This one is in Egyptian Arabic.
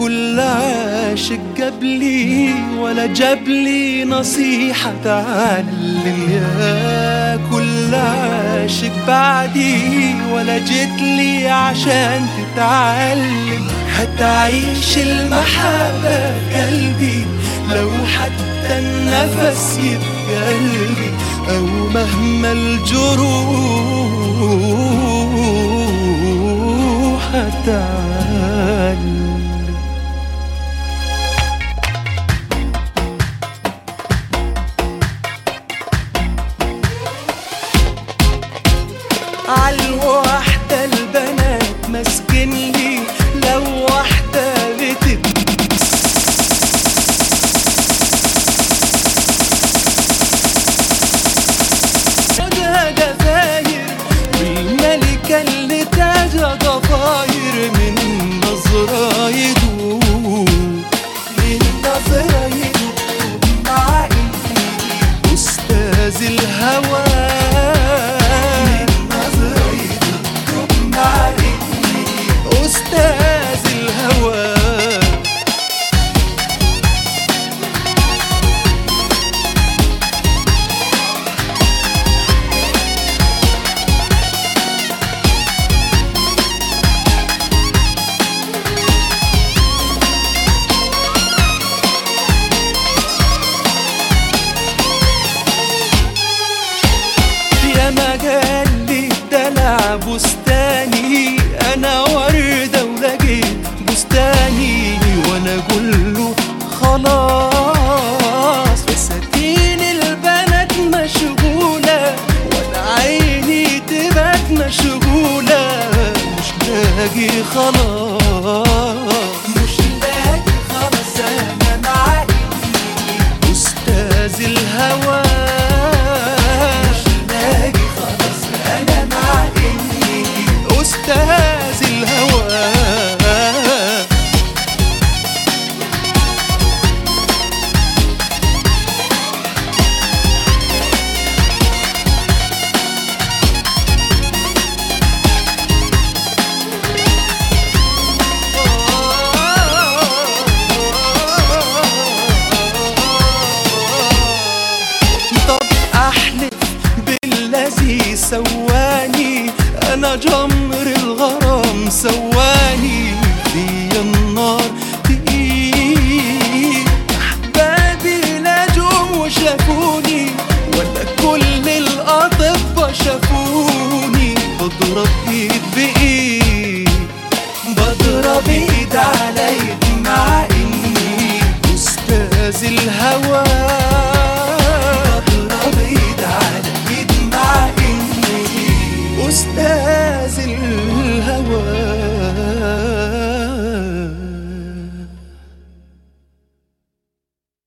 كل عاشق جابلي ولا جابلي نصيحة تعلم يا كل عاشق بعدي ولا جيتلي عشان تتعلم هتعيش المحبة في قلبي لو حتى النفس يبقى قلبي أو مهما الجروح هتعلم عالوحدة البنات مسكن لي لو واحدة بتبكي وجهها جزاير والملكة اللي تاجها ضفاير من نظرة يدوب من نظرة يدوب مع إني أستاذ الهوى من نظرة يدوب مع إني أستاذ الهوى يا مجال لي دلع بستاني انا وردة ولقيت بستاني وانا اقول له خلاص فساتين البنات مشغولة وانا عيني تبات مشغولة مش لاقي خلاص مش لاقي خلاص انا معاك أستاذ الهوى مش لاقي خلاص أنا مع إني أستاذ الهوى طب احلف بالذي سواني انا جمر الغرام سواني في النار تقيل احبابي لا جم وشافوني ولا كل الاطباء شافوني بضرب ايد بايد بضرب ايد على ايد مع اني استاذ الهوى